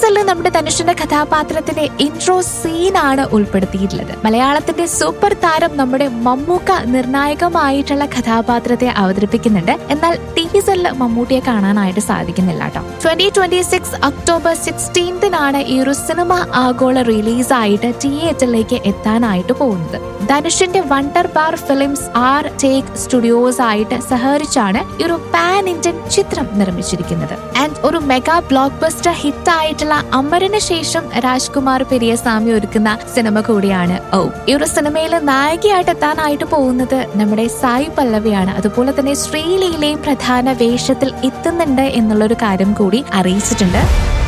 ടീസറിൽ നമ്മുടെ ധനുഷിന്റെ കഥാപാത്രത്തിന്റെ ഇൻട്രോ സീനാണ് ഉൾപ്പെടുത്തിയിട്ടുള്ളത് മലയാളത്തിന്റെ സൂപ്പർ താരം നമ്മുടെ മമ്മൂക്ക നിർണായകമായിട്ടുള്ള കഥാപാത്രത്തെ അവതരിപ്പിക്കുന്നുണ്ട് എന്നാൽ ടീസറിൽ മമ്മൂട്ടിയെ കാണാനായിട്ട് സാധിക്കുന്നില്ല കേട്ടോ ട്വന്റി ട്വന്റി സിക്സ് ഒക്ടോബർ സിക്സ്റ്റീൻത്തിനാണ് ഈ ഒരു സിനിമ ആഗോള റിലീസായിട്ട് തിയേറ്ററിലേക്ക് എത്താനായിട്ട് പോകുന്നത് ധനുഷിന്റെ Wonder Bar Films R take studios ആയിട്ട് സഹകരിച്ചാണ് ഈ ഒരു പാൻ ഇന്ത്യൻ ചിത്രം നിർമ്മിച്ചിരിക്കുന്നത് ആൻഡ് ഒരു മെഗാ ബ്ലോക്ക് ബസ്റ്റർ ഹിറ്റ് ആയിട്ടുള്ള അമരന് ശേഷം രാജ്കുമാർ പെരിയസ്വാമി ഒരുക്കുന്ന സിനിമ കൂടിയാണ് ഓ ഈ ഒരു സിനിമയിൽ നായികയായിട്ട് എത്താനായിട്ട് പോകുന്നത് നമ്മുടെ സായി പല്ലവിയാണ് അതുപോലെ തന്നെ ശ്രീലീലയും പ്രധാന വേഷത്തിൽ എത്തുന്നുണ്ട് എന്നുള്ളൊരു കാര്യം കൂടി അറിയിച്ചിട്ടുണ്ട്